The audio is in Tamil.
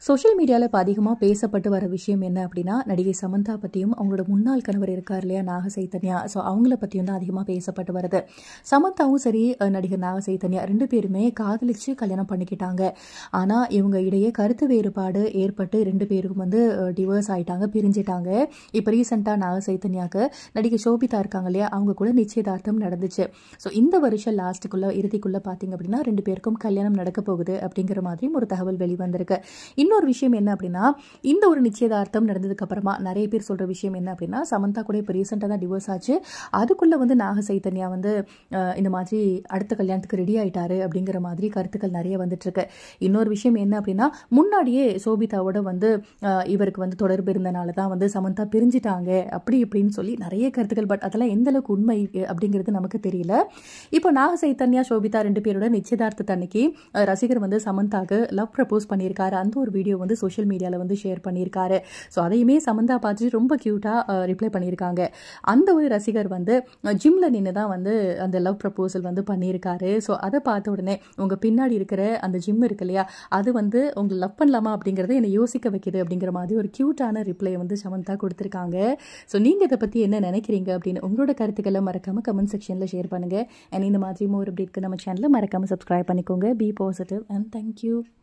சோஷியல் மீடியாவில் இப்போ அதிகமாக பேசப்பட்டு வர விஷயம் என்ன அப்படின்னா நடிகை சமந்தா பற்றியும் அவங்களோட முன்னாள் கணவர் இருக்கார் இல்லையா நாக சைத்தன்யா ஸோ அவங்கள பற்றியும் தான் அதிகமாக பேசப்பட்டு வருது சமந்தாவும் சரி அஹ், நடிகர் நாக சைத்தன்யா ரெண்டு பேருமே காதலிச்சு கல்யாணம் பண்ணிக்கிட்டாங்க ஆனால் இவங்க இடையே கருத்து வேறுபாடு ஏற்பட்டு ரெண்டு பேருக்கும் வந்து டிவோர்ஸ் ஆயிட்டாங்க பிரிஞ்சிட்டாங்க இப்போ ரீசெண்டாக நாக சைத்தன்யாக்கு நடிகை சோபிதா இருக்காங்க இல்லையா அவங்க கூட நிச்சயதார்த்தம் நடந்துச்சு ஸோ இந்த வருஷம் லாஸ்ட்டுக்குள்ள இறுதிக்குள்ள பார்த்தீங்க அப்படின்னா ரெண்டு பேருக்கும் கல்யாணம் நடக்க போகுது அப்படிங்கிற மாதிரியும் ஒரு தகவல் வெளிவந்திருக்கு இன்னொரு விஷயம் என்ன அப்படின்னா இந்த ஒரு நிச்சயதார்த்தம் நடந்ததுக்கு அப்புறமா நிறைய பேர் சொல்ற விஷயம் என்ன அப்படின்னா சமந்தா கூட இப்போ ரீசெண்டாக தான் டிவோர்ஸ் ஆச்சு அதுக்குள்ள வந்து நாக சைத்தன்யா வந்து அஹ், இந்த மாதிரி அடுத்த கல்யாணத்துக்கு ரெடி ஆயிட்டாரு அப்படிங்கிற மாதிரி கருத்துக்கள் நிறைய வந்துட்டு இருக்கு இன்னொரு விஷயம் என்ன அப்படின்னா முன்னாடியே சோபிதாவோட வந்து அஹ், இவருக்கு வந்து தொடர்பு இருந்தனால தான் வந்து சமந்தா பிரிஞ்சிட்டாங்க அப்படி இப்படின்னு சொல்லி நிறைய கருத்துக்கள் பட் அதெல்லாம் எந்த அளவுக்கு உண்மை அஹ், அப்படிங்கிறது நமக்கு தெரியல இப்போ நாக சைத்தன்யா சோபிதா ரெண்டு பேரோட நிச்சயதார்த்தத்தன்னைக்கு அஹ், ரசிகர் வந்து சமந்தாக்கு லவ் ப்ரப்போஸ் பண்ணியிருக்காரு அந்த ஒரு வீடியோ வந்து சோஷியல் மீடியாவில் வந்து ஷேர் பண்ணியிருக்காரு ஸோ அதையுமே சமந்தா பார்த்துட்டு ரொம்ப க்யூட்டாக ரிப்ளை பண்ணியிருக்காங்க அந்த ஒரு ரசிகர் வந்து ஜிம்ல நின்று தான் வந்து அந்த லவ் ப்ரப்போசல் வந்து பண்ணியிருக்காரு ஸோ அதை பார்த்த உடனே உங்கள் பின்னாடி இருக்கிற அந்த ஜிம் இருக்கு இல்லையா அது வந்து உங்களை லவ் பண்ணலாமா அப்படிங்கிறத என்னை யோசிக்க வைக்குது அப்படிங்கிற மாதிரி ஒரு க்யூட்டான ரிப்ளை வந்து சமந்தா கொடுத்துருக்காங்க ஸோ நீங்கள் இதை பற்றி என்ன நினைக்கிறீங்க அப்படின்னு உங்களோட கருத்துக்களை மறக்காம கமெண்ட் செக்ஷனில் ஷேர் பண்ணுங்கள் அண்ட் இந்த மாதிரி மோர் அப்படி இருக்கு நம்ம சேனலை மறக்காம சப்ஸ்கிரைப் பண்ணிக்கோங்க பி பாசிட்டிவ் அண்ட் தேங்க்யூ